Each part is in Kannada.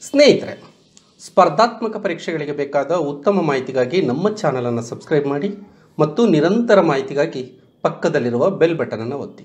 ಸ್ನೇಹಿತರೆ ಸ್ಪರ್ಧಾತ್ಮಕ ಪರೀಕ್ಷೆಗಳಿಗೆ ಬೇಕಾದ ಉತ್ತಮ ಮಾಹಿತಿಗಾಗಿ ನಮ್ಮ ಚಾನಲನ್ನು ಸಬ್ಸ್ಕ್ರೈಬ್ ಮಾಡಿ ಮತ್ತು ನಿರಂತರ ಮಾಹಿತಿಗಾಗಿ ಪಕ್ಕದಲ್ಲಿರುವ ಬೆಲ್ ಬಟನನ್ನು ಒತ್ತಿ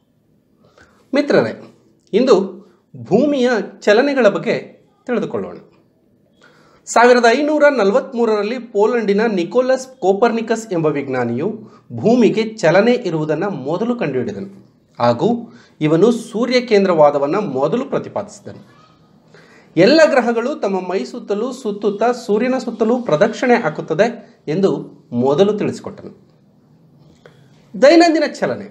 ಮಿತ್ರರೇ ಇಂದು ಭೂಮಿಯ ಚಲನೆಗಳ ಬಗ್ಗೆ ತಿಳಿದುಕೊಳ್ಳೋಣ ಸಾವಿರದ ಐನೂರ ನಲವತ್ತ್ಮೂರರಲ್ಲಿ ಪೋಲೆಂಡಿನ ನಿಕೋಲಸ್ ಕೋಪರ್ನಿಕಸ್ ಎಂಬ ವಿಜ್ಞಾನಿಯು ಭೂಮಿಗೆ ಚಲನೆ ಇರುವುದನ್ನು ಮೊದಲು ಕಂಡುಹಿಡಿದನು ಹಾಗೂ ಇವನು ಸೂರ್ಯ ಕೇಂದ್ರವಾದವನ್ನು ಮೊದಲು ಪ್ರತಿಪಾದಿಸಿದನು ಎಲ್ಲ ಗ್ರಹಗಳು ತಮ್ಮ ಮೈ ಸುತ್ತಲೂ ಸುತ್ತುತ್ತಾ ಸೂರ್ಯನ ಸುತ್ತಲೂ ಪ್ರದಕ್ಷಿಣೆ ಹಾಕುತ್ತದೆ ಎಂದು ಮೊದಲು ತಿಳಿಸಿಕೊಟ್ಟನು ದೈನಂದಿನ ಚಲನೆ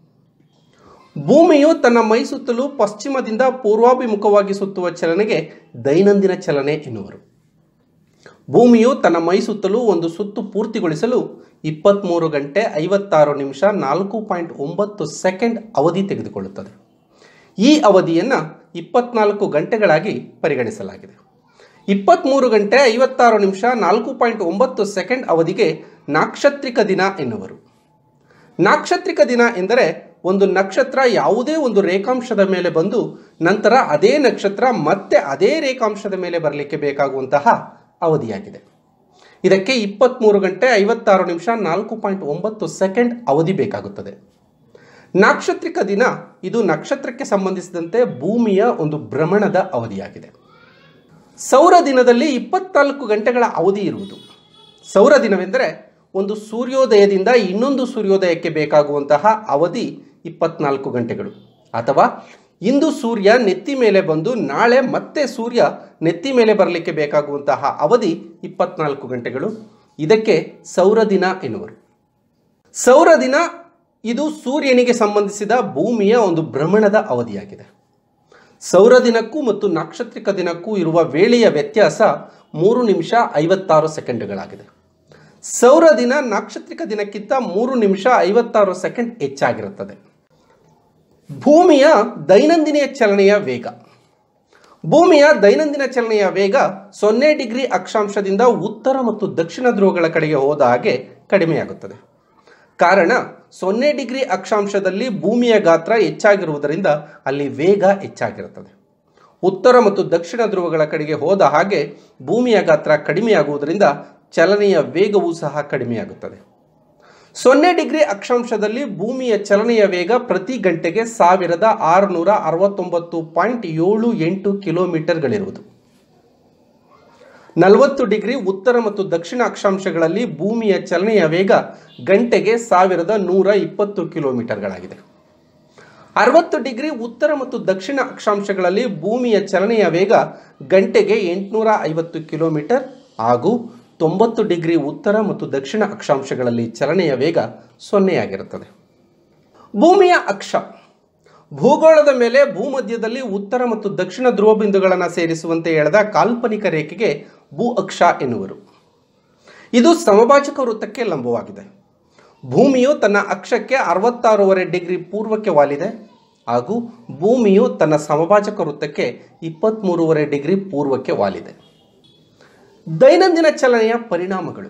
ಭೂಮಿಯು ತನ್ನ ಮೈ ಸುತ್ತಲೂ ಪಶ್ಚಿಮದಿಂದ ಪೂರ್ವಾಭಿಮುಖವಾಗಿ ಸುತ್ತುವ ಚಲನೆಗೆ ದೈನಂದಿನ ಚಲನೆ ಎನ್ನುವರು ಭೂಮಿಯು ತನ್ನ ಮೈ ಸುತ್ತಲೂ ಒಂದು ಸುತ್ತು ಪೂರ್ತಿಗೊಳಿಸಲು ಇಪ್ಪತ್ತ್ಮೂರು ಗಂಟೆ ಐವತ್ತಾರು ನಿಮಿಷ ನಾಲ್ಕು ಪಾಯಿಂಟ್ ಒಂಬತ್ತು ಸೆಕೆಂಡ್ ಅವಧಿ ತೆಗೆದುಕೊಳ್ಳುತ್ತದೆ ಈ ಅವಧಿಯನ್ನು ಇಪ್ಪತ್ನಾಲ್ಕು ಗಂಟೆಗಳಾಗಿ ಪರಿಗಣಿಸಲಾಗಿದೆ ಇಪ್ಪತ್ತ್ಮೂರು ಗಂಟೆ ಐವತ್ತಾರು ನಿಮಿಷ ನಾಲ್ಕು ಪಾಯಿಂಟ್ ಒಂಬತ್ತು ಸೆಕೆಂಡ್ ಅವಧಿಗೆ ನಾಕ್ಷತ್ರಿಕ ದಿನ ಎನ್ನುವರು ನಾಕ್ಷತ್ರಿಕ ದಿನ ಎಂದರೆ ಒಂದು ನಕ್ಷತ್ರ ಯಾವುದೇ ಒಂದು ರೇಖಾಂಶದ ಮೇಲೆ ಬಂದು ನಂತರ ಅದೇ ನಕ್ಷತ್ರ ಮತ್ತೆ ಅದೇ ರೇಖಾಂಶದ ಮೇಲೆ ಬರಲಿಕ್ಕೆ ಬೇಕಾಗುವಂತಹ ಅವಧಿಯಾಗಿದೆ ಇದಕ್ಕೆ ಇಪ್ಪತ್ತ್ಮೂರು ಗಂಟೆ ಐವತ್ತಾರು ನಿಮಿಷ ನಾಲ್ಕು ಪಾಯಿಂಟ್ ಒಂಬತ್ತು ಸೆಕೆಂಡ್ ಅವಧಿ ಬೇಕಾಗುತ್ತದೆ ನಾಕ್ಷತ್ರಿಕ ದಿನ ಇದು ನಕ್ಷತ್ರಕ್ಕೆ ಸಂಬಂಧಿಸಿದಂತೆ ಭೂಮಿಯ ಒಂದು ಭ್ರಮಣದ ಅವಧಿಯಾಗಿದೆ ಸೌರ ದಿನದಲ್ಲಿ ಇಪ್ಪತ್ನಾಲ್ಕು ಗಂಟೆಗಳ ಅವಧಿ ಇರುವುದು ಸೌರ ದಿನವೆಂದರೆ ಒಂದು ಸೂರ್ಯೋದಯದಿಂದ ಇನ್ನೊಂದು ಸೂರ್ಯೋದಯಕ್ಕೆ ಬೇಕಾಗುವಂತಹ ಅವಧಿ ಇಪ್ಪತ್ನಾಲ್ಕು ಗಂಟೆಗಳು ಅಥವಾ ಇಂದು ಸೂರ್ಯ ನೆತ್ತಿ ಮೇಲೆ ಬಂದು ನಾಳೆ ಮತ್ತೆ ಸೂರ್ಯ ನೆತ್ತಿ ಮೇಲೆ ಬರಲಿಕ್ಕೆ ಬೇಕಾಗುವಂತಹ ಅವಧಿ ಇಪ್ಪತ್ನಾಲ್ಕು ಗಂಟೆಗಳು ಇದಕ್ಕೆ ಸೌರ ದಿನ ಎನ್ನುವರು ಸೌರ ದಿನ ಇದು ಸೂರ್ಯನಿಗೆ ಸಂಬಂಧಿಸಿದ ಭೂಮಿಯ ಒಂದು ಭ್ರಮಣದ ಅವಧಿಯಾಗಿದೆ ಸೌರ ದಿನಕ್ಕೂ ಮತ್ತು ನಾಕ್ಷತ್ರಿಕ ದಿನಕ್ಕೂ ಇರುವ ವೇಳೆಯ ವ್ಯತ್ಯಾಸ ಮೂರು ನಿಮಿಷ ಐವತ್ತಾರು ಸೆಕೆಂಡ್ಗಳಾಗಿದೆ ಸೌರ ದಿನ ನಾಕ್ಷತ್ರಿಕ ದಿನಕ್ಕಿಂತ ಮೂರು ನಿಮಿಷ ಐವತ್ತಾರು ಸೆಕೆಂಡ್ ಹೆಚ್ಚಾಗಿರುತ್ತದೆ ಭೂಮಿಯ ದೈನಂದಿನ ಚಲನೆಯ ವೇಗ ಭೂಮಿಯ ದೈನಂದಿನ ಚಲನೆಯ ವೇಗ ಸೊನ್ನೆ ಡಿಗ್ರಿ ಅಕ್ಷಾಂಶದಿಂದ ಉತ್ತರ ಮತ್ತು ದಕ್ಷಿಣ ಧ್ರುವಗಳ ಕಡೆಗೆ ಹೋದ ಹಾಗೆ ಕಡಿಮೆಯಾಗುತ್ತದೆ ಕಾರಣ ಸೊನ್ನೆ ಡಿಗ್ರಿ ಅಕ್ಷಾಂಶದಲ್ಲಿ ಭೂಮಿಯ ಗಾತ್ರ ಹೆಚ್ಚಾಗಿರುವುದರಿಂದ ಅಲ್ಲಿ ವೇಗ ಹೆಚ್ಚಾಗಿರುತ್ತದೆ ಉತ್ತರ ಮತ್ತು ದಕ್ಷಿಣ ಧ್ರುವಗಳ ಕಡೆಗೆ ಹೋದ ಹಾಗೆ ಭೂಮಿಯ ಗಾತ್ರ ಕಡಿಮೆಯಾಗುವುದರಿಂದ ಚಲನೆಯ ವೇಗವೂ ಸಹ ಕಡಿಮೆಯಾಗುತ್ತದೆ ಸೊನ್ನೆ ಡಿಗ್ರಿ ಅಕ್ಷಾಂಶದಲ್ಲಿ ಭೂಮಿಯ ಚಲನೆಯ ವೇಗ ಪ್ರತಿ ಗಂಟೆಗೆ ಸಾವಿರದ ಆರುನೂರ ಅರವತ್ತೊಂಬತ್ತು ಪಾಯಿಂಟ್ ಏಳು ಎಂಟು ಕಿಲೋಮೀಟರ್ಗಳಿರುವುದು ನಲವತ್ತು ಡಿಗ್ರಿ ಉತ್ತರ ಮತ್ತು ದಕ್ಷಿಣ ಅಕ್ಷಾಂಶಗಳಲ್ಲಿ ಭೂಮಿಯ ಚಲನೆಯ ವೇಗ ಗಂಟೆಗೆ ಸಾವಿರದ ನೂರ ಇಪ್ಪತ್ತು ಕಿಲೋಮೀಟರ್ಗಳಾಗಿದೆ ಅರವತ್ತು ಡಿಗ್ರಿ ಉತ್ತರ ಮತ್ತು ದಕ್ಷಿಣ ಅಕ್ಷಾಂಶಗಳಲ್ಲಿ ಭೂಮಿಯ ಚಲನೆಯ ವೇಗ ಗಂಟೆಗೆ ಎಂಟುನೂರ ಐವತ್ತು ಕಿಲೋಮೀಟರ್ ಹಾಗೂ ತೊಂಬತ್ತು ಡಿಗ್ರಿ ಉತ್ತರ ಮತ್ತು ದಕ್ಷಿಣ ಅಕ್ಷಾಂಶಗಳಲ್ಲಿ ಚಲನೆಯ ವೇಗ ಸೊನ್ನೆಯಾಗಿರುತ್ತದೆ ಭೂಮಿಯ ಅಕ್ಷ ಭೂಗೋಳದ ಮೇಲೆ ಭೂಮಧ್ಯದಲ್ಲಿ ಉತ್ತರ ಮತ್ತು ದಕ್ಷಿಣ ಧ್ರುವ ಬಿಂದುಗಳನ್ನು ಸೇರಿಸುವಂತೆ ಎಳೆದ ಕಾಲ್ಪನಿಕ ರೇಖೆಗೆ ಭೂ ಅಕ್ಷ ಎನ್ನುವರು ಇದು ಸಮಭಾಜಕ ವೃತ್ತಕ್ಕೆ ಲಂಬವಾಗಿದೆ ಭೂಮಿಯು ತನ್ನ ಅಕ್ಷಕ್ಕೆ ಅರವತ್ತಾರೂವರೆ ಡಿಗ್ರಿ ಪೂರ್ವಕ್ಕೆ ವಾಲಿದೆ ಹಾಗೂ ಭೂಮಿಯು ತನ್ನ ಸಮಭಾಜಕ ವೃತ್ತಕ್ಕೆ ಇಪ್ಪತ್ತ್ಮೂರುವರೆ ಡಿಗ್ರಿ ಪೂರ್ವಕ್ಕೆ ವಾಲಿದೆ ದೈನಂದಿನ ಚಲನೆಯ ಪರಿಣಾಮಗಳು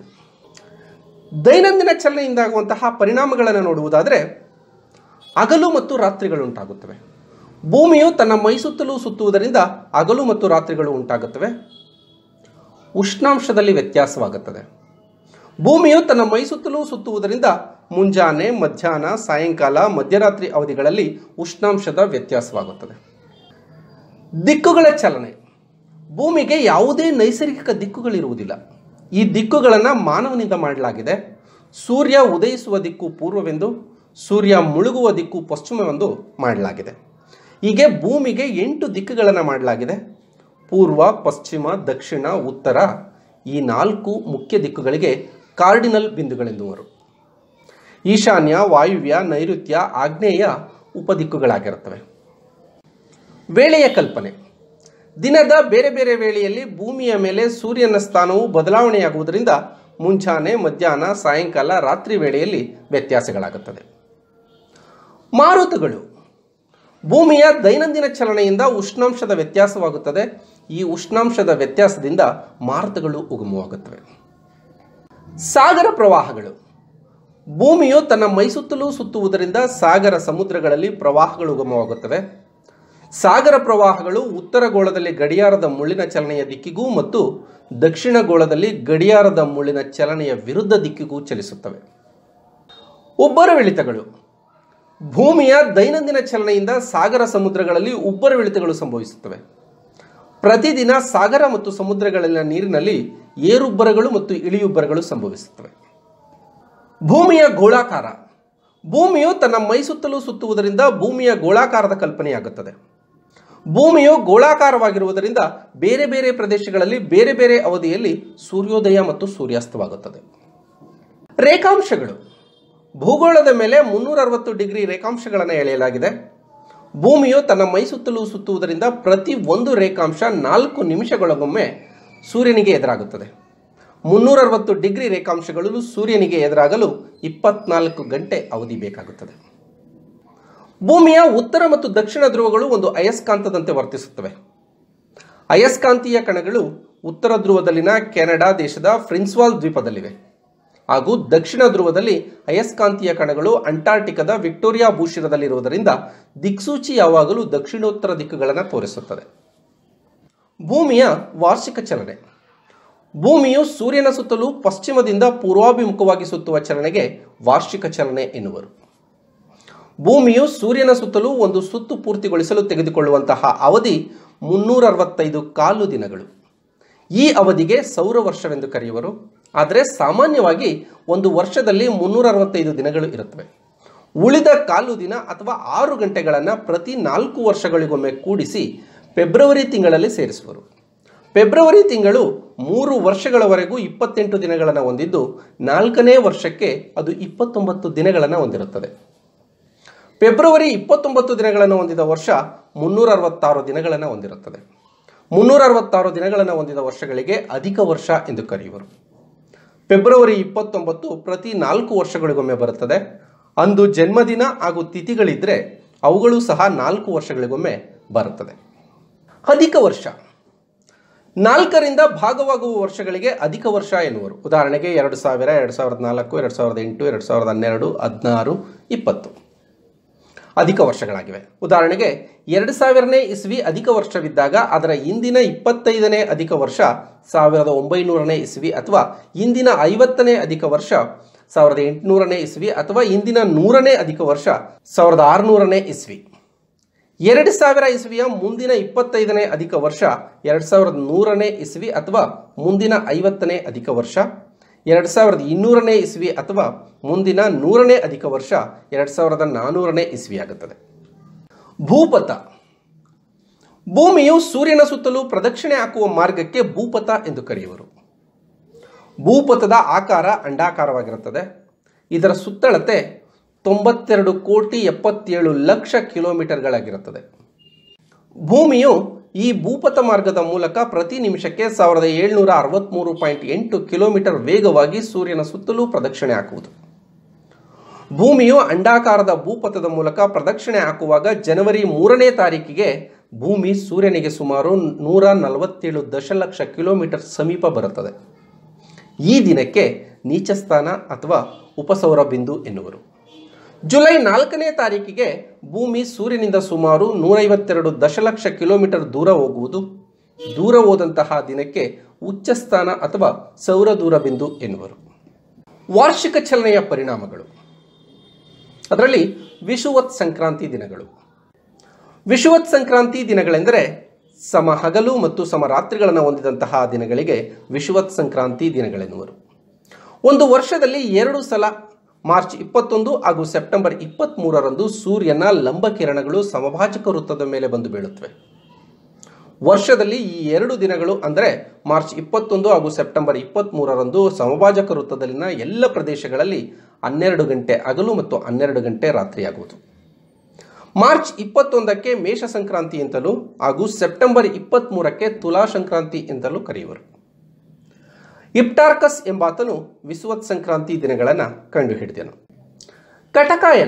ದೈನಂದಿನ ಚಲನೆಯಿಂದಾಗುವಂತಹ ಪರಿಣಾಮಗಳನ್ನು ನೋಡುವುದಾದರೆ ಹಗಲು ಮತ್ತು ರಾತ್ರಿಗಳು ಉಂಟಾಗುತ್ತವೆ ಭೂಮಿಯು ತನ್ನ ಮೈ ಸುತ್ತಲೂ ಸುತ್ತುವುದರಿಂದ ಹಗಲು ಮತ್ತು ರಾತ್ರಿಗಳು ಉಂಟಾಗುತ್ತವೆ ಉಷ್ಣಾಂಶದಲ್ಲಿ ವ್ಯತ್ಯಾಸವಾಗುತ್ತದೆ ಭೂಮಿಯು ತನ್ನ ಮೈ ಸುತ್ತಲೂ ಸುತ್ತುವುದರಿಂದ ಮುಂಜಾನೆ ಮಧ್ಯಾಹ್ನ ಸಾಯಂಕಾಲ ಮಧ್ಯರಾತ್ರಿ ಅವಧಿಗಳಲ್ಲಿ ಉಷ್ಣಾಂಶದ ವ್ಯತ್ಯಾಸವಾಗುತ್ತದೆ ದಿಕ್ಕುಗಳ ಚಲನೆ ಭೂಮಿಗೆ ಯಾವುದೇ ನೈಸರ್ಗಿಕ ದಿಕ್ಕುಗಳಿರುವುದಿಲ್ಲ ಈ ದಿಕ್ಕುಗಳನ್ನು ಮಾನವನಿಂದ ಮಾಡಲಾಗಿದೆ ಸೂರ್ಯ ಉದಯಿಸುವ ದಿಕ್ಕು ಪೂರ್ವವೆಂದು ಸೂರ್ಯ ಮುಳುಗುವ ದಿಕ್ಕು ಪಶ್ಚಿಮವೆಂದು ಮಾಡಲಾಗಿದೆ ಹೀಗೆ ಭೂಮಿಗೆ ಎಂಟು ದಿಕ್ಕುಗಳನ್ನು ಮಾಡಲಾಗಿದೆ ಪೂರ್ವ ಪಶ್ಚಿಮ ದಕ್ಷಿಣ ಉತ್ತರ ಈ ನಾಲ್ಕು ಮುಖ್ಯ ದಿಕ್ಕುಗಳಿಗೆ ಕಾರ್ಡಿನಲ್ ಬಿಂದುಗಳೆಂದುವರು ಈಶಾನ್ಯ ವಾಯುವ್ಯ ನೈಋತ್ಯ ಆಗ್ನೇಯ ಉಪದಿಕ್ಕುಗಳಾಗಿರುತ್ತವೆ ವೇಳೆಯ ಕಲ್ಪನೆ ದಿನದ ಬೇರೆ ಬೇರೆ ವೇಳೆಯಲ್ಲಿ ಭೂಮಿಯ ಮೇಲೆ ಸೂರ್ಯನ ಸ್ಥಾನವು ಬದಲಾವಣೆಯಾಗುವುದರಿಂದ ಮುಂಜಾನೆ ಮಧ್ಯಾಹ್ನ ಸಾಯಂಕಾಲ ರಾತ್ರಿ ವೇಳೆಯಲ್ಲಿ ವ್ಯತ್ಯಾಸಗಳಾಗುತ್ತದೆ ಮಾರುತಗಳು ಭೂಮಿಯ ದೈನಂದಿನ ಚಲನೆಯಿಂದ ಉಷ್ಣಾಂಶದ ವ್ಯತ್ಯಾಸವಾಗುತ್ತದೆ ಈ ಉಷ್ಣಾಂಶದ ವ್ಯತ್ಯಾಸದಿಂದ ಮಾರುತಗಳು ಉಗಮವಾಗುತ್ತವೆ ಸಾಗರ ಪ್ರವಾಹಗಳು ಭೂಮಿಯು ತನ್ನ ಮೈ ಸುತ್ತಲೂ ಸುತ್ತುವುದರಿಂದ ಸಾಗರ ಸಮುದ್ರಗಳಲ್ಲಿ ಪ್ರವಾಹಗಳು ಉಗಮವಾಗುತ್ತವೆ ಸಾಗರ ಪ್ರವಾಹಗಳು ಉತ್ತರ ಗೋಳದಲ್ಲಿ ಗಡಿಯಾರದ ಮುಳ್ಳಿನ ಚಲನೆಯ ದಿಕ್ಕಿಗೂ ಮತ್ತು ದಕ್ಷಿಣ ಗೋಳದಲ್ಲಿ ಗಡಿಯಾರದ ಮುಳ್ಳಿನ ಚಲನೆಯ ವಿರುದ್ಧ ದಿಕ್ಕಿಗೂ ಚಲಿಸುತ್ತವೆ ಉಬ್ಬರವಿಳಿತಗಳು ಭೂಮಿಯ ದೈನಂದಿನ ಚಲನೆಯಿಂದ ಸಾಗರ ಸಮುದ್ರಗಳಲ್ಲಿ ಉಬ್ಬರವಿಳಿತಗಳು ಸಂಭವಿಸುತ್ತವೆ ಪ್ರತಿದಿನ ಸಾಗರ ಮತ್ತು ಸಮುದ್ರಗಳಲ್ಲಿನ ನೀರಿನಲ್ಲಿ ಏರುಬ್ಬರಗಳು ಮತ್ತು ಇಳಿಯುಬ್ಬರಗಳು ಸಂಭವಿಸುತ್ತವೆ ಭೂಮಿಯ ಗೋಳಾಕಾರ ಭೂಮಿಯು ತನ್ನ ಮೈ ಸುತ್ತಲೂ ಸುತ್ತುವುದರಿಂದ ಭೂಮಿಯ ಗೋಳಾಕಾರದ ಕಲ್ಪನೆಯಾಗುತ್ತದೆ ಭೂಮಿಯು ಗೋಳಾಕಾರವಾಗಿರುವುದರಿಂದ ಬೇರೆ ಬೇರೆ ಪ್ರದೇಶಗಳಲ್ಲಿ ಬೇರೆ ಬೇರೆ ಅವಧಿಯಲ್ಲಿ ಸೂರ್ಯೋದಯ ಮತ್ತು ಸೂರ್ಯಾಸ್ತವಾಗುತ್ತದೆ ರೇಖಾಂಶಗಳು ಭೂಗೋಳದ ಮೇಲೆ ಮುನ್ನೂರ ಅರವತ್ತು ಡಿಗ್ರಿ ರೇಖಾಂಶಗಳನ್ನು ಎಳೆಯಲಾಗಿದೆ ಭೂಮಿಯು ತನ್ನ ಮೈ ಸುತ್ತಲೂ ಸುತ್ತುವುದರಿಂದ ಪ್ರತಿ ಒಂದು ರೇಖಾಂಶ ನಾಲ್ಕು ನಿಮಿಷಗಳಿಗೊಮ್ಮೆ ಸೂರ್ಯನಿಗೆ ಎದುರಾಗುತ್ತದೆ ಮುನ್ನೂರ ಅರವತ್ತು ಡಿಗ್ರಿ ರೇಖಾಂಶಗಳು ಸೂರ್ಯನಿಗೆ ಎದುರಾಗಲು ಇಪ್ಪತ್ನಾಲ್ಕು ಗಂಟೆ ಅವಧಿ ಬೇಕಾಗುತ್ತದೆ ಭೂಮಿಯ ಉತ್ತರ ಮತ್ತು ದಕ್ಷಿಣ ಧ್ರುವಗಳು ಒಂದು ಅಯಸ್ಕಾಂತದಂತೆ ವರ್ತಿಸುತ್ತವೆ ಅಯಸ್ಕಾಂತೀಯ ಕಣಗಳು ಉತ್ತರ ಧ್ರುವದಲ್ಲಿನ ಕೆನಡಾ ದೇಶದ ಫ್ರಿನ್ಸ್ವಾಲ್ ದ್ವೀಪದಲ್ಲಿವೆ ಹಾಗೂ ದಕ್ಷಿಣ ಧ್ರುವದಲ್ಲಿ ಅಯಸ್ಕಾಂತೀಯ ಕಣಗಳು ಅಂಟಾರ್ಟಿಕದ ವಿಕ್ಟೋರಿಯಾ ಭೂಶಿರದಲ್ಲಿರುವುದರಿಂದ ದಿಕ್ಸೂಚಿ ಯಾವಾಗಲೂ ದಕ್ಷಿಣೋತ್ತರ ದಿಕ್ಕುಗಳನ್ನು ತೋರಿಸುತ್ತದೆ ಭೂಮಿಯ ವಾರ್ಷಿಕ ಚಲನೆ ಭೂಮಿಯು ಸೂರ್ಯನ ಸುತ್ತಲೂ ಪಶ್ಚಿಮದಿಂದ ಪೂರ್ವಾಭಿಮುಖವಾಗಿ ಸುತ್ತುವ ಚಲನೆಗೆ ವಾರ್ಷಿಕ ಚಲನೆ ಎನ್ನುವರು ಭೂಮಿಯು ಸೂರ್ಯನ ಸುತ್ತಲೂ ಒಂದು ಸುತ್ತು ಪೂರ್ತಿಗೊಳಿಸಲು ತೆಗೆದುಕೊಳ್ಳುವಂತಹ ಅವಧಿ ಮುನ್ನೂರ ಅರವತ್ತೈದು ಕಾಲು ದಿನಗಳು ಈ ಅವಧಿಗೆ ಸೌರ ವರ್ಷವೆಂದು ಕರೆಯುವರು ಆದರೆ ಸಾಮಾನ್ಯವಾಗಿ ಒಂದು ವರ್ಷದಲ್ಲಿ ಮುನ್ನೂರ ಅರವತ್ತೈದು ದಿನಗಳು ಇರುತ್ತವೆ ಉಳಿದ ಕಾಲು ದಿನ ಅಥವಾ ಆರು ಗಂಟೆಗಳನ್ನು ಪ್ರತಿ ನಾಲ್ಕು ವರ್ಷಗಳಿಗೊಮ್ಮೆ ಕೂಡಿಸಿ ಫೆಬ್ರವರಿ ತಿಂಗಳಲ್ಲಿ ಸೇರಿಸುವರು ಫೆಬ್ರವರಿ ತಿಂಗಳು ಮೂರು ವರ್ಷಗಳವರೆಗೂ ಇಪ್ಪತ್ತೆಂಟು ದಿನಗಳನ್ನು ಹೊಂದಿದ್ದು ನಾಲ್ಕನೇ ವರ್ಷಕ್ಕೆ ಅದು ಇಪ್ಪತ್ತೊಂಬತ್ತು ದಿನಗಳನ್ನು ಹೊಂದಿರುತ್ತದೆ ಫೆಬ್ರವರಿ ಇಪ್ಪತ್ತೊಂಬತ್ತು ದಿನಗಳನ್ನು ಹೊಂದಿದ ವರ್ಷ ಮುನ್ನೂರ ಅರವತ್ತಾರು ದಿನಗಳನ್ನು ಹೊಂದಿರುತ್ತದೆ ಮುನ್ನೂರ ಅರವತ್ತಾರು ದಿನಗಳನ್ನು ಹೊಂದಿದ ವರ್ಷಗಳಿಗೆ ಅಧಿಕ ವರ್ಷ ಎಂದು ಕರೆಯುವರು ಫೆಬ್ರವರಿ ಇಪ್ಪತ್ತೊಂಬತ್ತು ಪ್ರತಿ ನಾಲ್ಕು ವರ್ಷಗಳಿಗೊಮ್ಮೆ ಬರುತ್ತದೆ ಅಂದು ಜನ್ಮದಿನ ಹಾಗೂ ತಿಥಿಗಳಿದ್ದರೆ ಅವುಗಳು ಸಹ ನಾಲ್ಕು ವರ್ಷಗಳಿಗೊಮ್ಮೆ ಬರುತ್ತದೆ ಅಧಿಕ ವರ್ಷ ನಾಲ್ಕರಿಂದ ಭಾಗವಾಗುವ ವರ್ಷಗಳಿಗೆ ಅಧಿಕ ವರ್ಷ ಎನ್ನುವರು ಉದಾಹರಣೆಗೆ ಎರಡು ಸಾವಿರ ಎರಡು ಸಾವಿರದ ನಾಲ್ಕು ಎರಡು ಸಾವಿರದ ಎಂಟು ಎರಡು ಸಾವಿರದ ಹನ್ನೆರಡು ಹದಿನಾರು ಇಪ್ಪತ್ತು ಅಧಿಕ ವರ್ಷಗಳಾಗಿವೆ ಉದಾಹರಣೆಗೆ ಎರಡು ಸಾವಿರನೇ ಇಸ್ವಿ ಅಧಿಕ ವರ್ಷವಿದ್ದಾಗ ಅದರ ಇಂದಿನ ಇಪ್ಪತ್ತೈದನೇ ಅಧಿಕ ವರ್ಷ ಸಾವಿರದ ಒಂಬೈನೂರನೇ ಇಸ್ವಿ ಅಥವಾ ಇಂದಿನ ಐವತ್ತನೇ ಅಧಿಕ ವರ್ಷ ಸಾವಿರದ ಎಂಟುನೂರನೇ ಇಸ್ವಿ ಅಥವಾ ಇಂದಿನ ನೂರನೇ ಅಧಿಕ ವರ್ಷ ಸಾವಿರದ ಆರುನೂರನೇ ಇಸ್ವಿ ಎರಡು ಸಾವಿರ ಇಸ್ವಿಯ ಮುಂದಿನ ಇಪ್ಪತ್ತೈದನೇ ಅಧಿಕ ವರ್ಷ ಎರಡು ಸಾವಿರದ ನೂರನೇ ಇಸ್ವಿ ಅಥವಾ ಮುಂದಿನ ಐವತ್ತನೇ ಅಧಿಕ ವರ್ಷ ಎರಡು ಸಾವಿರದ ಇನ್ನೂರನೇ ಇಸ್ವಿ ಅಥವಾ ಮುಂದಿನ ನೂರನೇ ಅಧಿಕ ವರ್ಷ ಎರಡು ಸಾವಿರದ ನಾನ್ನೂರನೇ ಇಸ್ವಿ ಆಗುತ್ತದೆ ಭೂಪಥ ಭೂಮಿಯು ಸೂರ್ಯನ ಸುತ್ತಲೂ ಪ್ರದಕ್ಷಿಣೆ ಹಾಕುವ ಮಾರ್ಗಕ್ಕೆ ಭೂಪಥ ಎಂದು ಕರೆಯುವರು ಭೂಪಥದ ಆಕಾರ ಅಂಡಾಕಾರವಾಗಿರುತ್ತದೆ ಇದರ ಸುತ್ತಳತೆ ತೊಂಬತ್ತೆರಡು ಕೋಟಿ ಎಪ್ಪತ್ತೇಳು ಲಕ್ಷ ಕಿಲೋಮೀಟರ್ಗಳಾಗಿರುತ್ತದೆ ಭೂಮಿಯು ಈ ಭೂಪಥ ಮಾರ್ಗದ ಮೂಲಕ ಪ್ರತಿ ನಿಮಿಷಕ್ಕೆ ಸಾವಿರದ ಏಳ್ನೂರ ಅರವತ್ತ್ಮೂರು ಪಾಯಿಂಟ್ ಎಂಟು ಕಿಲೋಮೀಟರ್ ವೇಗವಾಗಿ ಸೂರ್ಯನ ಸುತ್ತಲೂ ಪ್ರದಕ್ಷಿಣೆ ಹಾಕುವುದು ಭೂಮಿಯು ಅಂಡಾಕಾರದ ಭೂಪಥದ ಮೂಲಕ ಪ್ರದಕ್ಷಿಣೆ ಹಾಕುವಾಗ ಜನವರಿ ಮೂರನೇ ತಾರೀಕಿಗೆ ಭೂಮಿ ಸೂರ್ಯನಿಗೆ ಸುಮಾರು ನೂರ ನಲವತ್ತೇಳು ದಶಲಕ್ಷ ಕಿಲೋಮೀಟರ್ ಸಮೀಪ ಬರುತ್ತದೆ ಈ ದಿನಕ್ಕೆ ನೀಚಸ್ಥಾನ ಅಥವಾ ಉಪಸೌರ ಬಿಂದು ಎನ್ನುವರು ಜುಲೈ ನಾಲ್ಕನೇ ತಾರೀಕಿಗೆ ಭೂಮಿ ಸೂರ್ಯನಿಂದ ಸುಮಾರು ನೂರೈವತ್ತೆರಡು ದಶಲಕ್ಷ ಕಿಲೋಮೀಟರ್ ದೂರ ಹೋಗುವುದು ದೂರ ಹೋದಂತಹ ದಿನಕ್ಕೆ ಉಚ್ಚಸ್ಥಾನ ಅಥವಾ ಸೌರ ದೂರ ಬಿಂದು ಎನ್ನುವರು ವಾರ್ಷಿಕ ಚಲನೆಯ ಪರಿಣಾಮಗಳು ಅದರಲ್ಲಿ ವಿಷುವತ್ ಸಂಕ್ರಾಂತಿ ದಿನಗಳು ವಿಷುವತ್ ಸಂಕ್ರಾಂತಿ ದಿನಗಳೆಂದರೆ ಸಮ ಹಗಲು ಮತ್ತು ಸಮ ರಾತ್ರಿಗಳನ್ನು ಹೊಂದಿದಂತಹ ದಿನಗಳಿಗೆ ವಿಷುವತ್ ಸಂಕ್ರಾಂತಿ ದಿನಗಳೆನ್ನುವರು ಒಂದು ವರ್ಷದಲ್ಲಿ ಎರಡು ಸಲ ಮಾರ್ಚ್ ಇಪ್ಪತ್ತೊಂದು ಹಾಗೂ ಸೆಪ್ಟೆಂಬರ್ ಇಪ್ಪತ್ತ್ಮೂರರಂದು ಸೂರ್ಯನ ಲಂಬ ಕಿರಣಗಳು ಸಮಭಾಜಕ ವೃತ್ತದ ಮೇಲೆ ಬಂದು ಬೀಳುತ್ತವೆ ವರ್ಷದಲ್ಲಿ ಈ ಎರಡು ದಿನಗಳು ಅಂದರೆ ಮಾರ್ಚ್ ಇಪ್ಪತ್ತೊಂದು ಹಾಗೂ ಸೆಪ್ಟೆಂಬರ್ ಇಪ್ಪತ್ತ್ಮೂರರಂದು ಸಮಭಾಜಕ ವೃತ್ತದಲ್ಲಿನ ಎಲ್ಲ ಪ್ರದೇಶಗಳಲ್ಲಿ ಹನ್ನೆರಡು ಗಂಟೆ ಹಗಲು ಮತ್ತು ಹನ್ನೆರಡು ಗಂಟೆ ರಾತ್ರಿಯಾಗುವುದು ಮಾರ್ಚ್ ಇಪ್ಪತ್ತೊಂದಕ್ಕೆ ಮೇಷ ಸಂಕ್ರಾಂತಿ ಅಂತಲೂ ಹಾಗೂ ಸೆಪ್ಟೆಂಬರ್ ಇಪ್ಪತ್ತ್ಮೂರಕ್ಕೆ ತುಲಾ ಸಂಕ್ರಾಂತಿ ಎಂತಲೂ ಕರೆಯುವರು ಇಪ್ಟಾರ್ಕಸ್ ಎಂಬಾತನು ವಿಸುವತ್ ಸಂಕ್ರಾಂತಿ ದಿನಗಳನ್ನು ಕಂಡುಹಿಡಿದನು ಕಟಕಾಯನ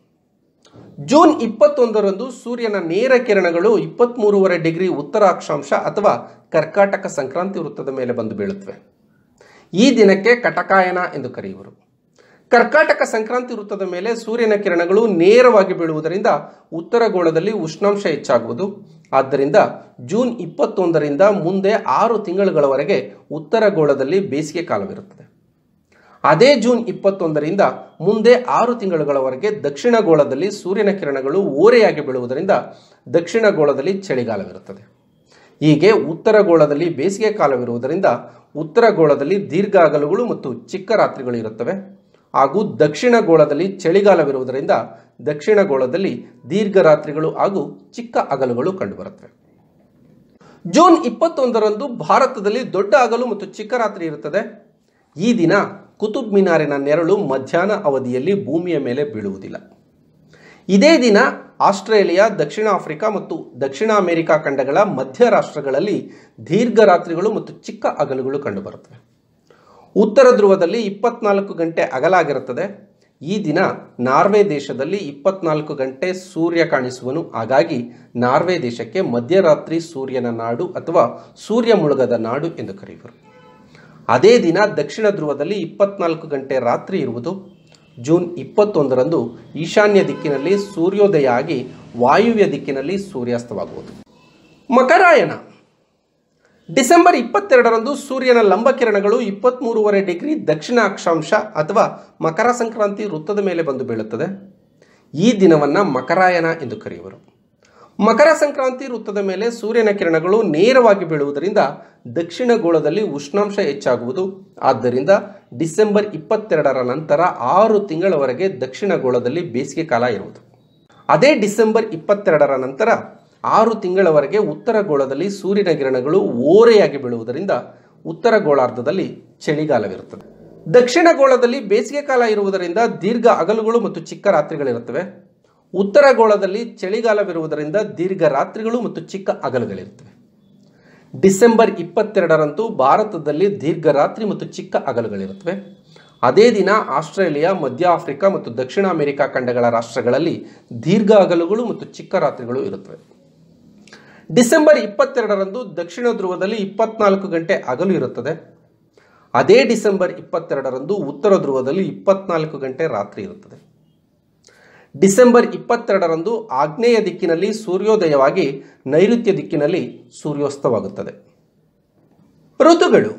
ಜೂನ್ ಇಪ್ಪತ್ತೊಂದರಂದು ಸೂರ್ಯನ ನೇರ ಕಿರಣಗಳು ಇಪ್ಪತ್ತ್ಮೂರುವರೆ ಡಿಗ್ರಿ ಉತ್ತರ ಅಕ್ಷಾಂಶ ಅಥವಾ ಕರ್ಕಾಟಕ ಸಂಕ್ರಾಂತಿ ವೃತ್ತದ ಮೇಲೆ ಬಂದು ಬೀಳುತ್ತವೆ ಈ ದಿನಕ್ಕೆ ಕಟಕಾಯನ ಎಂದು ಕರೆಯುವರು ಕರ್ಕಾಟಕ ಸಂಕ್ರಾಂತಿ ವೃತ್ತದ ಮೇಲೆ ಸೂರ್ಯನ ಕಿರಣಗಳು ನೇರವಾಗಿ ಬೀಳುವುದರಿಂದ ಉತ್ತರ ಗೋಳದಲ್ಲಿ ಉಷ್ಣಾಂಶ ಹೆಚ್ಚಾಗುವುದು ಆದ್ದರಿಂದ ಜೂನ್ ಇಪ್ಪತ್ತೊಂದರಿಂದ ಮುಂದೆ ಆರು ತಿಂಗಳುಗಳವರೆಗೆ ಉತ್ತರ ಗೋಳದಲ್ಲಿ ಬೇಸಿಗೆ ಕಾಲವಿರುತ್ತದೆ ಅದೇ ಜೂನ್ ಇಪ್ಪತ್ತೊಂದರಿಂದ ಮುಂದೆ ಆರು ತಿಂಗಳುಗಳವರೆಗೆ ದಕ್ಷಿಣ ಗೋಳದಲ್ಲಿ ಸೂರ್ಯನ ಕಿರಣಗಳು ಓರೆಯಾಗಿ ಬೀಳುವುದರಿಂದ ದಕ್ಷಿಣ ಗೋಳದಲ್ಲಿ ಚಳಿಗಾಲವಿರುತ್ತದೆ ಹೀಗೆ ಉತ್ತರ ಗೋಳದಲ್ಲಿ ಬೇಸಿಗೆ ಕಾಲವಿರುವುದರಿಂದ ಉತ್ತರ ಗೋಳದಲ್ಲಿ ದೀರ್ಘ ಹಗಲುಗಳು ಮತ್ತು ಚಿಕ್ಕ ರಾತ್ರಿಗಳು ಇರುತ್ತವೆ ಹಾಗೂ ದಕ್ಷಿಣ ಗೋಳದಲ್ಲಿ ಚಳಿಗಾಲವಿರುವುದರಿಂದ ದಕ್ಷಿಣ ಗೋಳದಲ್ಲಿ ದೀರ್ಘ ರಾತ್ರಿಗಳು ಹಾಗೂ ಚಿಕ್ಕ ಹಗಲುಗಳು ಕಂಡುಬರುತ್ತವೆ ಜೂನ್ ಇಪ್ಪತ್ತೊಂದರಂದು ಭಾರತದಲ್ಲಿ ದೊಡ್ಡ ಹಗಲು ಮತ್ತು ಚಿಕ್ಕ ರಾತ್ರಿ ಇರುತ್ತದೆ ಈ ದಿನ ಕುತುಬ್ ಮಿನಾರಿನ ನೆರಳು ಮಧ್ಯಾಹ್ನ ಅವಧಿಯಲ್ಲಿ ಭೂಮಿಯ ಮೇಲೆ ಬೀಳುವುದಿಲ್ಲ ಇದೇ ದಿನ ಆಸ್ಟ್ರೇಲಿಯಾ ದಕ್ಷಿಣ ಆಫ್ರಿಕಾ ಮತ್ತು ದಕ್ಷಿಣ ಅಮೆರಿಕ ಖಂಡಗಳ ಮಧ್ಯ ರಾಷ್ಟ್ರಗಳಲ್ಲಿ ದೀರ್ಘ ರಾತ್ರಿಗಳು ಮತ್ತು ಚಿಕ್ಕ ಹಗಲುಗಳು ಕಂಡುಬರುತ್ತವೆ ಉತ್ತರ ಧ್ರುವದಲ್ಲಿ ಇಪ್ಪತ್ನಾಲ್ಕು ಗಂಟೆ ಅಗಲಾಗಿರುತ್ತದೆ ಈ ದಿನ ನಾರ್ವೆ ದೇಶದಲ್ಲಿ ಇಪ್ಪತ್ನಾಲ್ಕು ಗಂಟೆ ಸೂರ್ಯ ಕಾಣಿಸುವನು ಹಾಗಾಗಿ ನಾರ್ವೆ ದೇಶಕ್ಕೆ ಮಧ್ಯರಾತ್ರಿ ಸೂರ್ಯನ ನಾಡು ಅಥವಾ ಸೂರ್ಯ ಮುಳುಗದ ನಾಡು ಎಂದು ಕರೆಯುವರು ಅದೇ ದಿನ ದಕ್ಷಿಣ ಧ್ರುವದಲ್ಲಿ ಇಪ್ಪತ್ನಾಲ್ಕು ಗಂಟೆ ರಾತ್ರಿ ಇರುವುದು ಜೂನ್ ಇಪ್ಪತ್ತೊಂದರಂದು ಈಶಾನ್ಯ ದಿಕ್ಕಿನಲ್ಲಿ ಸೂರ್ಯೋದಯ ಆಗಿ ವಾಯುವ್ಯ ದಿಕ್ಕಿನಲ್ಲಿ ಸೂರ್ಯಾಸ್ತವಾಗುವುದು ಮಕರಾಯಣ ಡಿಸೆಂಬರ್ ಇಪ್ಪತ್ತೆರಡರಂದು ಸೂರ್ಯನ ಲಂಬಕಿರಣಗಳು ಇಪ್ಪತ್ತ್ಮೂರುವರೆ ಡಿಗ್ರಿ ದಕ್ಷಿಣ ಅಕ್ಷಾಂಶ ಅಥವಾ ಮಕರ ಸಂಕ್ರಾಂತಿ ವೃತ್ತದ ಮೇಲೆ ಬಂದು ಬೀಳುತ್ತದೆ ಈ ದಿನವನ್ನು ಮಕರಾಯನ ಎಂದು ಕರೆಯುವರು ಮಕರ ಸಂಕ್ರಾಂತಿ ವೃತ್ತದ ಮೇಲೆ ಸೂರ್ಯನ ಕಿರಣಗಳು ನೇರವಾಗಿ ಬೀಳುವುದರಿಂದ ದಕ್ಷಿಣ ಗೋಳದಲ್ಲಿ ಉಷ್ಣಾಂಶ ಹೆಚ್ಚಾಗುವುದು ಆದ್ದರಿಂದ ಡಿಸೆಂಬರ್ ಇಪ್ಪತ್ತೆರಡರ ನಂತರ ಆರು ತಿಂಗಳವರೆಗೆ ದಕ್ಷಿಣ ಗೋಳದಲ್ಲಿ ಬೇಸಿಗೆ ಕಾಲ ಇರುವುದು ಅದೇ ಡಿಸೆಂಬರ್ ಇಪ್ಪತ್ತೆರಡರ ನಂತರ ಆರು ತಿಂಗಳವರೆಗೆ ಉತ್ತರ ಗೋಳದಲ್ಲಿ ಸೂರ್ಯನ ಕಿರಣಗಳು ಓರೆಯಾಗಿ ಬೀಳುವುದರಿಂದ ಉತ್ತರ ಗೋಳಾರ್ಧದಲ್ಲಿ ಚಳಿಗಾಲವಿರುತ್ತದೆ ದಕ್ಷಿಣ ಗೋಳದಲ್ಲಿ ಬೇಸಿಗೆ ಕಾಲ ಇರುವುದರಿಂದ ದೀರ್ಘ ಹಗಲುಗಳು ಮತ್ತು ಚಿಕ್ಕ ರಾತ್ರಿಗಳಿರುತ್ತವೆ ಉತ್ತರ ಗೋಳದಲ್ಲಿ ಚಳಿಗಾಲವಿರುವುದರಿಂದ ದೀರ್ಘ ರಾತ್ರಿಗಳು ಮತ್ತು ಚಿಕ್ಕ ಹಗಲುಗಳಿರುತ್ತವೆ ಡಿಸೆಂಬರ್ ಇಪ್ಪತ್ತೆರಡರಂದು ಭಾರತದಲ್ಲಿ ದೀರ್ಘ ರಾತ್ರಿ ಮತ್ತು ಚಿಕ್ಕ ಹಗಲುಗಳಿರುತ್ತವೆ ಅದೇ ದಿನ ಆಸ್ಟ್ರೇಲಿಯಾ ಮಧ್ಯ ಆಫ್ರಿಕಾ ಮತ್ತು ದಕ್ಷಿಣ ಅಮೆರಿಕ ಖಂಡಗಳ ರಾಷ್ಟ್ರಗಳಲ್ಲಿ ದೀರ್ಘ ಹಗಲುಗಳು ಮತ್ತು ಚಿಕ್ಕ ರಾತ್ರಿಗಳು ಇರುತ್ತವೆ ಡಿಸೆಂಬರ್ ಇಪ್ಪತ್ತೆರಡರಂದು ದಕ್ಷಿಣ ಧ್ರುವದಲ್ಲಿ ಇಪ್ಪತ್ನಾಲ್ಕು ಗಂಟೆ ಹಗಲು ಇರುತ್ತದೆ ಅದೇ ಡಿಸೆಂಬರ್ ಇಪ್ಪತ್ತೆರಡರಂದು ಉತ್ತರ ಧ್ರುವದಲ್ಲಿ ಇಪ್ಪತ್ನಾಲ್ಕು ಗಂಟೆ ರಾತ್ರಿ ಇರುತ್ತದೆ ಡಿಸೆಂಬರ್ ಇಪ್ಪತ್ತೆರಡರಂದು ಆಗ್ನೇಯ ದಿಕ್ಕಿನಲ್ಲಿ ಸೂರ್ಯೋದಯವಾಗಿ ನೈಋತ್ಯ ದಿಕ್ಕಿನಲ್ಲಿ ಸೂರ್ಯೋಸ್ತವಾಗುತ್ತದೆ ಋತುಗಳು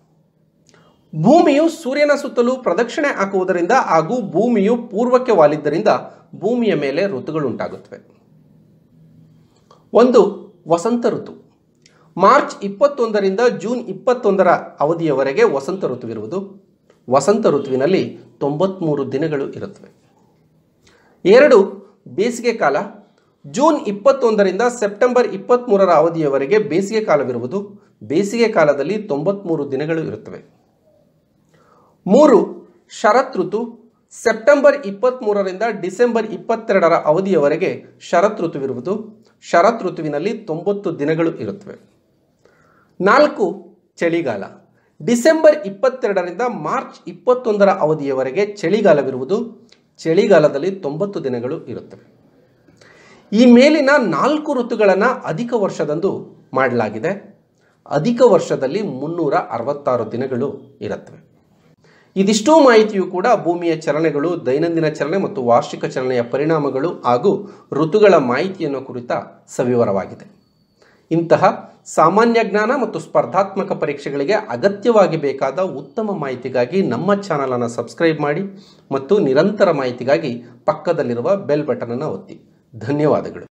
ಭೂಮಿಯು ಸೂರ್ಯನ ಸುತ್ತಲೂ ಪ್ರದಕ್ಷಿಣೆ ಹಾಕುವುದರಿಂದ ಹಾಗೂ ಭೂಮಿಯು ಪೂರ್ವಕ್ಕೆ ವಾಲಿದ್ದರಿಂದ ಭೂಮಿಯ ಮೇಲೆ ಋತುಗಳುಂಟಾಗುತ್ತವೆ ಒಂದು ವಸಂತ ಋತು ಮಾರ್ಚ್ ಇಪ್ಪತ್ತೊಂದರಿಂದ ಜೂನ್ ಇಪ್ಪತ್ತೊಂದರ ಅವಧಿಯವರೆಗೆ ವಸಂತ ಋತುವಿರುವುದು ವಸಂತ ಋತುವಿನಲ್ಲಿ ತೊಂಬತ್ಮೂರು ದಿನಗಳು ಇರುತ್ತವೆ ಎರಡು ಬೇಸಿಗೆ ಕಾಲ ಜೂನ್ ಇಪ್ಪತ್ತೊಂದರಿಂದ ಸೆಪ್ಟೆಂಬರ್ ಇಪ್ಪತ್ತ್ಮೂರರ ಅವಧಿಯವರೆಗೆ ಬೇಸಿಗೆ ಕಾಲವಿರುವುದು ಬೇಸಿಗೆ ಕಾಲದಲ್ಲಿ ತೊಂಬತ್ಮೂರು ದಿನಗಳು ಇರುತ್ತವೆ ಮೂರು ಶರತ್ ಋತು ಸೆಪ್ಟೆಂಬರ್ ಇಪ್ಪತ್ತ್ಮೂರರಿಂದ ಡಿಸೆಂಬರ್ ಇಪ್ಪತ್ತೆರಡರ ಅವಧಿಯವರೆಗೆ ಶರತ್ ಋತುವಿರುವುದು ಶರತ್ ಋತುವಿನಲ್ಲಿ ತೊಂಬತ್ತು ದಿನಗಳು ಇರುತ್ತವೆ ನಾಲ್ಕು ಚಳಿಗಾಲ ಡಿಸೆಂಬರ್ ಇಪ್ಪತ್ತೆರಡರಿಂದ ಮಾರ್ಚ್ ಇಪ್ಪತ್ತೊಂದರ ಅವಧಿಯವರೆಗೆ ಚಳಿಗಾಲವಿರುವುದು ಚಳಿಗಾಲದಲ್ಲಿ ತೊಂಬತ್ತು ದಿನಗಳು ಇರುತ್ತವೆ ಈ ಮೇಲಿನ ನಾಲ್ಕು ಋತುಗಳನ್ನು ಅಧಿಕ ವರ್ಷದಂದು ಮಾಡಲಾಗಿದೆ ಅಧಿಕ ವರ್ಷದಲ್ಲಿ ಮುನ್ನೂರ ಅರವತ್ತಾರು ದಿನಗಳು ಇರುತ್ತವೆ ಇದಿಷ್ಟೂ ಮಾಹಿತಿಯು ಕೂಡ ಭೂಮಿಯ ಚಲನೆಗಳು ದೈನಂದಿನ ಚಲನೆ ಮತ್ತು ವಾರ್ಷಿಕ ಚಲನೆಯ ಪರಿಣಾಮಗಳು ಹಾಗೂ ಋತುಗಳ ಮಾಹಿತಿಯನ್ನು ಕುರಿತ ಸವಿವರವಾಗಿದೆ ಇಂತಹ ಸಾಮಾನ್ಯ ಜ್ಞಾನ ಮತ್ತು ಸ್ಪರ್ಧಾತ್ಮಕ ಪರೀಕ್ಷೆಗಳಿಗೆ ಅಗತ್ಯವಾಗಿ ಬೇಕಾದ ಉತ್ತಮ ಮಾಹಿತಿಗಾಗಿ ನಮ್ಮ ಚಾನಲನ್ನು ಸಬ್ಸ್ಕ್ರೈಬ್ ಮಾಡಿ ಮತ್ತು ನಿರಂತರ ಮಾಹಿತಿಗಾಗಿ ಪಕ್ಕದಲ್ಲಿರುವ ಬೆಲ್ ಬಟನನ್ನು ಒತ್ತಿ ಧನ್ಯವಾದಗಳು